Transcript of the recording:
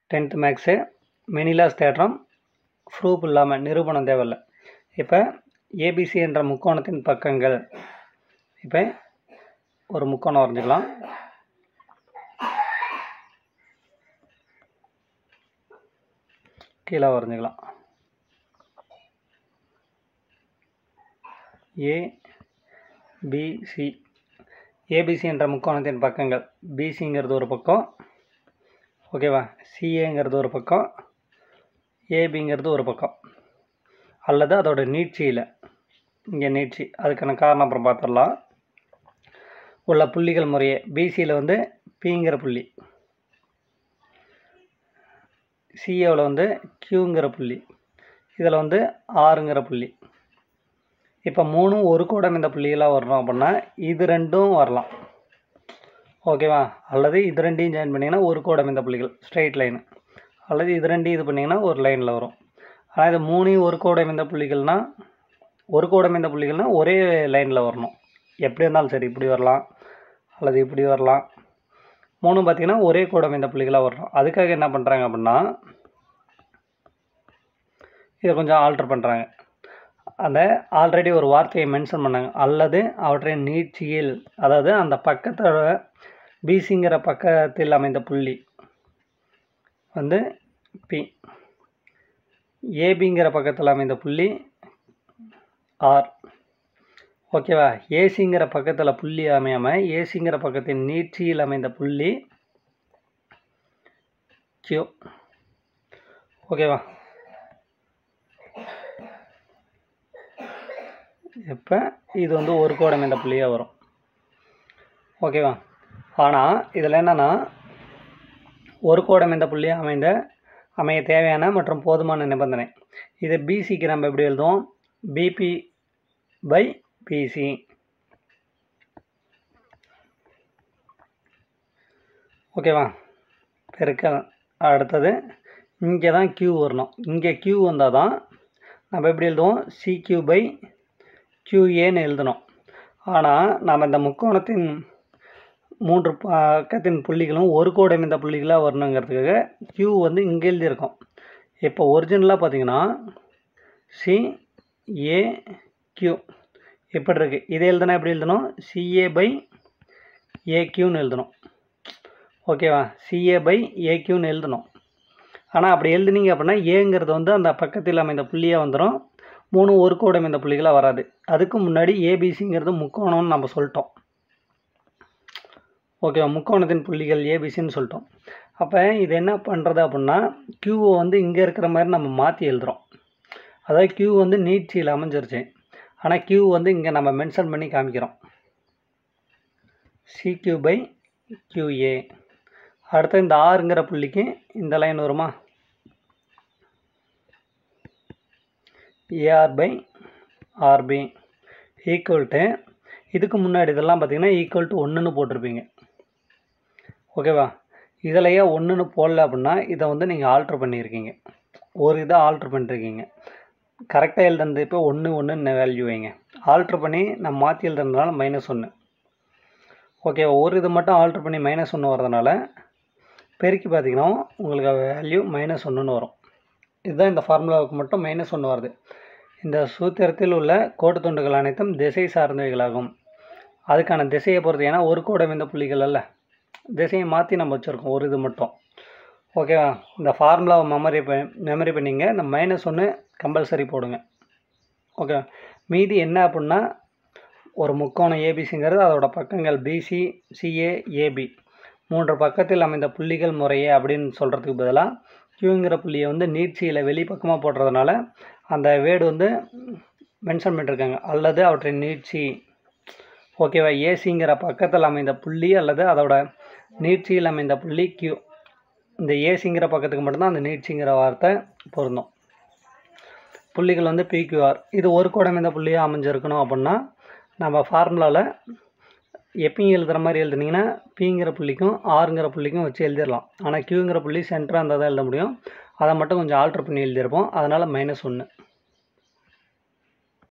tenth maths மெனிலாஸ் தேற்றம் proof இல்லாமல் நிரூபணம் தேவையில்லை இப்போ ஏபிசி என்ற முக்கோணத்தின் பக்கங்கள் இப்போ ஒரு முக்கோணம் வரைஞ்சிக்கலாம் கீழே வரைஞ்சிக்கலாம் ஏ பிசி ஏபிசி என்ற முக்கோணத்தின் பக்கங்கள் பிசிங்கிறது ஒரு பக்கம் ஓகேவா சிஏங்கிறது ஒரு பக்கம் ஏபிங்கிறது ஒரு பக்கம் அல்லது அதோட நீட்சியில் இங்கே நீட்சி அதுக்கான காரணம் அப்புறம் பார்த்துடலாம் உள்ள புள்ளிகள் முறையே பிசியில் வந்து பிங்கிற புள்ளி சிஏவில் வந்து கியூங்கிற புள்ளி இதில் வந்து ஆறுங்கிற புள்ளி இப்போ மூணும் ஒரு கூடம் இந்த புள்ளிகளாக வரணும் அப்படின்னா இது ரெண்டும் வரலாம் ஓகேவா அல்லது இது ரெண்டையும் ஜாயின் பண்ணிங்கன்னா ஒரு கூடம் இந்த புள்ளிகள் ஸ்ட்ரைட் லைனு அல்லது இது ரெண்டையும் இது பண்ணிங்கன்னா ஒரு லைனில் வரும் ஆனால் இது மூணையும் ஒரு கூடம் இந்த புள்ளிகள்னால் ஒரு கூடம் இந்த புள்ளிகள்னால் ஒரே லைனில் வரணும் எப்படி இருந்தாலும் சரி இப்படி வரலாம் அல்லது இப்படி வரலாம் மூணும் பார்த்திங்கன்னா ஒரே கூடம் இந்த புள்ளிகளாக வரணும் அதுக்காக என்ன பண்ணுறாங்க அப்படின்னா இதை கொஞ்சம் ஆல்ட்ரு பண்ணுறாங்க அந்த ஆல்ரெடி ஒரு வார்த்தையை மென்ஷன் பண்ணாங்க அல்லது அவற்றின் நீட்சியில் அதாவது அந்த பக்கத்தோட பிசிங்கிற பக்கத்தில் அமைந்த புள்ளி வந்து பி ஏபிங்கிற பக்கத்தில் அமைந்த புள்ளி ஆர் ஓகேவா ஏசிங்கிற பக்கத்தில் புள்ளி அமையாமல் ஏசிங்கிற பக்கத்தின் நீட்சியில் அமைந்த புள்ளி கியூ ஓகேவா இப்போ இது வந்து ஒரு கோடம் இந்த புள்ளியாக வரும் ஓகேவா ஆனால் இதில் என்னென்னா ஒரு கோடம் இந்த புள்ளியாக அமைந்த அமைய தேவையான மற்றும் போதுமான நிபந்தனை இது பிசிக்கு நம்ம எப்படி எழுதுவோம் பிபி பை பிசி ஓகேவா பெருக்க அடுத்தது இங்கே தான் கியூ வரணும் இங்கே கியூ வந்தால் தான் நம்ம எப்படி எழுதுவோம் சிக்யூ பை கியூஏன்னு எழுதணும் ஆனால் நாம் இந்த முக்கோணத்தின் மூன்று பக்கத்தின் புள்ளிகளும் ஒரு கோடம் இந்த புள்ளிகளாக வரணுங்கிறதுக்காக கியூ வந்து இங்கே எழுதியிருக்கோம் இப்போ ஒரிஜினலாக பார்த்தீங்கன்னா சி ஏ கியூ எப்படி இருக்குது இதை எழுதுனா எப்படி எழுதணும் சிஏ பை ஏக்யூன்னு எழுதணும் ஓகேவா சிஏ பை ஏக்யூன்னு எழுதணும் ஆனால் அப்படி எழுதுனீங்க அப்படின்னா ஏங்கிறது வந்து அந்த பக்கத்தில் அமைந்த புள்ளியாக வந்துடும் மூணு ஒரு கோடம் இந்த புள்ளிகளாக வராது அதுக்கு முன்னாடி ஏபிசிங்கிறது முக்கோணம்னு நம்ம சொல்லிட்டோம் ஓகேவா முக்கோணத்தின் புள்ளிகள் ஏபிசின்னு சொல்லிட்டோம் அப்போ இது என்ன பண்ணுறது அப்படின்னா கியூவை வந்து இங்கே இருக்கிற மாதிரி நம்ம மாற்றி எழுதுகிறோம் அதாவது கியூ வந்து நீட்சியில் அமைஞ்சிருச்சு ஆனால் கியூ வந்து இங்கே நம்ம மென்ஷன் பண்ணி காமிக்கிறோம் சிக்யூ பை கியூஏ அடுத்து இந்த ஆறுங்கிற புள்ளிக்கு இந்த லைன் வருமா AR by RP equal to இதுக்கு முன்னாடி இதெல்லாம் பார்த்தீங்கன்னா ஈக்குவல் டு ஒன்றுன்னு போட்டிருப்பீங்க ஓகேவா இதிலையே ஒன்றுன்னு போடல அப்படின்னா இதை வந்து நீங்கள் ஆல்ட்ரு பண்ணியிருக்கீங்க ஒரு இதை ஆல்ட்ரு பண்ணிருக்கீங்க கரெக்டாக எழுதுனது இப்போ ஒன்று ஒன்று வேல்யூ வைங்க ஆல்ட்ரு பண்ணி நம்ம மாற்றி எழுதுறதுனால மைனஸ் ஒன்று ஓகே ஒரு இது மட்டும் ஆல்ட்ரு பண்ணி மைனஸ் ஒன்று வரதுனால பெருக்கி பார்த்தீங்கன்னா உங்களுக்கு வேல்யூ மைனஸ் ஒன்றுன்னு வரும் இதுதான் இந்த ஃபார்முலாவுக்கு மட்டும் மைனஸ் ஒன்று வருது இந்த சூத்திரத்தில் உள்ள கோட்டு துண்டுகள் அனைத்தும் திசை சார்ந்தவைகளாகும் அதுக்கான திசையை பொறுத்து ஏன்னா ஒரு கோடம் இந்த புள்ளிகள் அல்ல திசையை மாற்றி நம்ம வச்சுருக்கோம் ஒரு இது மட்டும் ஓகேவா இந்த ஃபார்முலாவை மெமரி ப மெமரி பண்ணிங்க இந்த மைனஸ் ஒன்று கம்பல்சரி போடுங்க ஓகே மீதி என்ன அப்படின்னா ஒரு முக்கோணம் ஏபிசிங்கிறது அதோட பக்கங்கள் பிசி சிஏ ஏபி மூன்று பக்கத்தில் அமைந்த புள்ளிகள் முறையே அப்படின்னு சொல்கிறதுக்கு பதிலாக கியூங்கிற புள்ளியை வந்து நீட்சியில் வெளிப்பக்கமாக போடுறதுனால அந்த வேர்டு வந்து மென்ஷன் பண்ணியிருக்காங்க அல்லது அவற்றின் நீட்சி ஓகேவா ஏசிங்கிற பக்கத்தில் அமைந்த புள்ளி அல்லது அதோட நீட்சியில் அமைந்த புள்ளி கியூ இந்த ஏசிங்கிற பக்கத்துக்கு மட்டும்தான் அந்த நீட்சிங்கிற வார்த்தை பொருந்தும் புள்ளிகள் வந்து பிக்யூஆர் இது ஒரு கோடம் இந்த புள்ளியாக அமைஞ்சிருக்கணும் அப்படின்னா நம்ம ஃபார்முலாவில் எப்பயும் எழுதுகிற மாதிரி எழுதுனீங்கன்னா பிங்கிற புள்ளிக்கும் ஆறுங்கிற புள்ளிக்கும் வச்சு எழுதிடலாம் ஆனால் கியூங்கிற புள்ளி சென்டராக இருந்தால் தான் எழுத முடியும் அதை மட்டும் கொஞ்சம் ஆல்ட்ரு பண்ணி எழுதியிருப்போம் அதனால் மைனஸ் ஒன்று